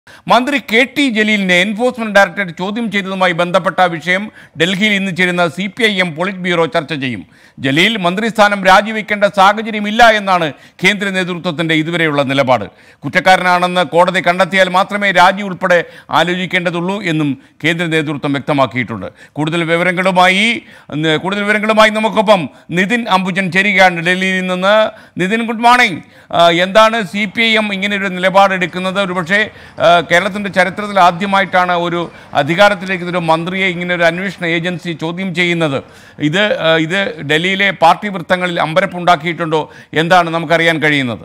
മന്ത്രി K T ജലീലിനെ enforcement directorate ചോദ്യം ചെയ്തതുമായി ബന്ധപ്പെട്ട വിഷയം ഡൽഹിയിൽ ഇന്ന് ചേരുന്ന C P I M polit bureau ചർച്ച ചെയ്യും ജലീൽ മന്ത്രിസ്ഥാനം രാജിവെക്കേണ്ട സാഹചര്യമില്ല എന്നാണ് കേന്ദ്ര നേതൃത്വത്തിന്റെ ഇതുവരെയുള്ള നിലപാട് കുറ്റക്കാരനാണെന്ന് കോടതി കണ്ടെത്തിയാൽ മാത്രമേ രാജി ഉൾപ്പെടെ ആലോചിക്കേണ്ടതുള്ളൂ എന്നും കേന്ദ്ര നേതൃത്വം വ്യക്തമാക്കിയിട്ടുണ്ട് കൂടുതൽ വിവരങ്ങളുമായി ഇന്ന് കൂടുതൽ വിവരങ്ങളുമായി നമുക്കൊപ്പം നിതിൻ അംബുജൻ ചേരുകയാണ് ഡൽഹിയിൽ നിന്ന് നിതിൻ ഗുഡ് മോർണിംഗ് ആ, എന്താണ് സി പി ഐ എം ഇങ്ങനെ ഒരു നിലപാടെടുക്കുന്നത് ഒരുപക്ഷെ ആ, കേരളത്തിൻ്റെ ചരിത്രത്തിൽ ആദ്യമായിട്ടാണ് ഒരു അധികാരത്തിലേക്ക് ഒരു മന്ത്രിയെ ഇങ്ങനെ ഒരു അന്വേഷണ ഏജൻസി ചോദ്യം ചെയ്യുന്നത് ഇത് ആ, ഇത് ഡൽഹിയിലെ പാർട്ടി വൃത്തങ്ങളിൽ അമ്പരപ്പുണ്ടാക്കിയിട്ടുണ്ടോ എന്താണ് നമുക്കറിയാൻ കഴിയുന്നത്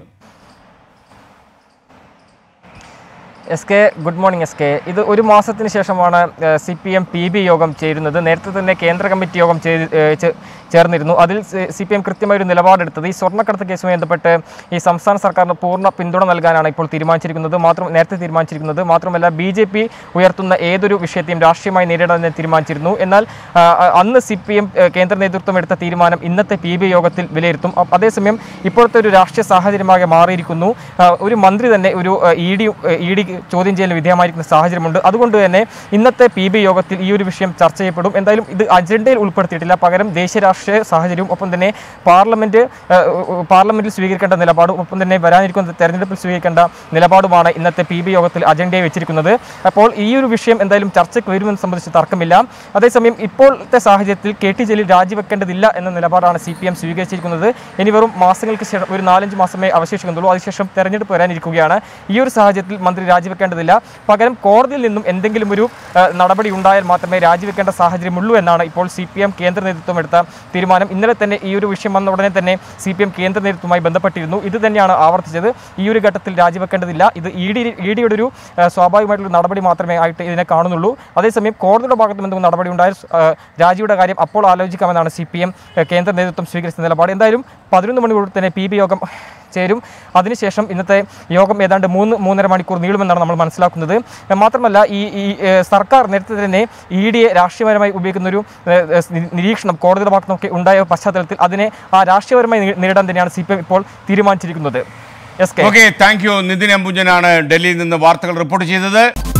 S K good morning S K ഇത് ഒരു മാസത്തിന് ശേഷമാണ് C P M P B യോഗം ചേരുന്നത് നേരത്തെ തന്നെ കേന്ദ്ര കമ്മിറ്റി യോഗം ചെയ്ത് ഏഹ് ചേ- ചേർന്നിരുന്നു അതിൽ സി പി എം കൃത്യമായ ഒരു നിലപാടെടുത്തത് ഈ സ്വർണ്ണക്കടത്ത് കേസുമായി ബന്ധപ്പെട്ട് ഈ സംസ്ഥാന സർക്കാരിന് പൂർണ്ണ പിന്തുണ നൽകാനാണ് ഇപ്പോൾ തീരുമാനിച്ചിരിക്കുന്നത് മാത്രം നേരത്തെ തീരുമാനിച്ചിരിക്കുന്നത് മാത്രമല്ല ബി ജെ പി ഉയർത്തുന്ന ഏതൊരു വിഷയത്തെയും രാഷ്ട്രീയമായി നേരിടാൻ തന്നെ തീരുമാനിച്ചിരുന്നു എന്നാൽ ആ, ആ, അന്ന് സി പി എം കേന്ദ്ര നേതൃത്വം എടുത്ത തീരുമാനം ഇന്നത്തെ പി ബി യോഗത്തിൽ വിലയിരുത്തും അ- അതേസമയം ഇപ്പോഴത്തെ ഒരു രാഷ്ട്രീയ സാഹചര്യമാകെ മാറിയിരിക്കുന്നു ആ, ഒരു മന്ത്രി തന്നെ ഒരു ഇ ഡി ഇ ഡി ചോദ്യം ചെയ്യലിന് വിധേയമായിരിക്കുന്ന സാഹചര്യമുണ്ട് അതുകൊണ്ട് തന്നെ ഇന്നത്തെ പി ബി യോഗത്തിൽ ഈ ഒരു വിഷയം ചർച്ച ചെയ്യപ്പെടും എന്തായാലും ഇത് അജണ്ടയിൽ ഉൾപ്പെടുത്തിയിട്ടില്ല പകരം ദേശീയ രാഷ്ട്രീയ സാഹചര്യവും ഒപ്പം തന്നെ പാർലമെന്റ് ആ, പാർലമെന്റിൽ സ്വീകരിക്കേണ്ട നിലപാടും ഒപ്പം തന്നെ വരാനിരിക്കുന്ന തെരഞ്ഞെടുപ്പിൽ സ്വീകരിക്കേണ്ട നിലപാടുമാണ് ഇന്നത്തെ പി ബി യോഗത്തിൽ അജണ്ടയായി വെച്ചിരിക്കുന്നത് അപ്പോൾ ഈ ഒരു വിഷയം എന്തായാലും ചർച്ചയ്ക്ക് വരുമെന്ന് സംബന്ധിച്ച് തർക്കമില്ല അതേസമയം ഇപ്പോഴത്തെ സാഹചര്യത്തിൽ കെ ടി ജലീൽ രാജിവെക്കേണ്ടതില്ല എന്ന നിലപാടാണ് സി പി എം സ്വീകരിച്ചിരിക്കുന്നത് ഇനി വെറും മാസങ്ങൾക്ക് ശേഷം ഒരു നാലഞ്ച് മാസമേ അവശേഷിക്കുന്നുള്ളൂ അതിനുശേഷം തെരഞ്ഞെടുപ്പ് വരാനിരിക്കുകയാണ് ഈ ഒരു സാഹചര്യത്തിൽ മന്ത്രി രാജിവെക്കേണ്ടതില്ല പകരം കോടതിയിൽ നിന്നും എന്തെങ്കിലും ഒരു ആ, നടപടി ഉണ്ടായാൽ മാത്രമേ രാജിവെക്കേണ്ട സാഹചര്യമുള്ളൂ എന്നാണ് ഇപ്പോൾ സി പി എം കേന്ദ്ര നേതൃത്വം എടുത്ത തീരുമാനം ഇന്നലെ തന്നെ ഈ ഒരു വിഷയം വന്ന ഉടനെ തന്നെ സി പി എം കേന്ദ്ര നേതൃത്വവുമായി ബന്ധപ്പെട്ടിരുന്നു ഇത് തന്നെയാണ് ആവർത്തിച്ചത് ഈ ഒരു ഘട്ടത്തിൽ രാജിവെക്കേണ്ടതില്ല ഇത് ഇ ഡി ഇ ഡിയുടെ ഒരു ആ, സ്വാഭാവികമായിട്ടുള്ള നടപടി മാത്രമേ ആയിട്ട് ഇതിനെ കാണുന്നുള്ളൂ അതേസമയം കോടതിയുടെ ഭാഗത്ത് നിന്ന് എന്തെങ്കിലും നടപടി ഉണ്ടായാൽ ആ, രാജിയുടെ കാര്യം അപ്പോൾ ആലോചിക്കാമെന്നാണ് സി പി എം കേന്ദ്ര നേതൃത്വം സ്വീകരിച്ച നിലപാട് എന്തായാലും പതിനൊന്ന് മണിക്കൂർ തന്നെ പി ബി യോഗം ചേരും അതിനുശേഷം ഇന്നത്തെ യോഗം ഏതാണ്ട് മൂന്ന് മൂന്നര മണിക്കൂർ നീളുമെന്നാണ് നമ്മൾ മനസ്സിലാക്കുന്നത് ഏഹ് മാത്രമല്ല ഈ ഈ ഏഹ് സർക്കാർ നേരത്തെ തന്നെ ഇ ഡിയെ രാഷ്ട്രീയപരമായി ഉപയോഗിക്കുന്ന ഒരു ഏഹ് ഏഹ് നിരീക്ഷണം കോടതിയുടെ ഭാഗത്തു നിന്നൊക്കെ ഉണ്ടായ പശ്ചാത്തലത്തിൽ അതിനെ ആ രാഷ്ട്രീയപരമായി നേ- നേരിടാൻ തന്നെയാണ് സി പി എം ഇപ്പോൾ തീരുമാനിച്ചിരിക്കുന്നത് S K okay thank you Nithin അംബുജനാണ് ഡൽഹിയിൽ നിന്ന് വാർത്തകൾ റിപ്പോർട്ട് ചെയ്തത്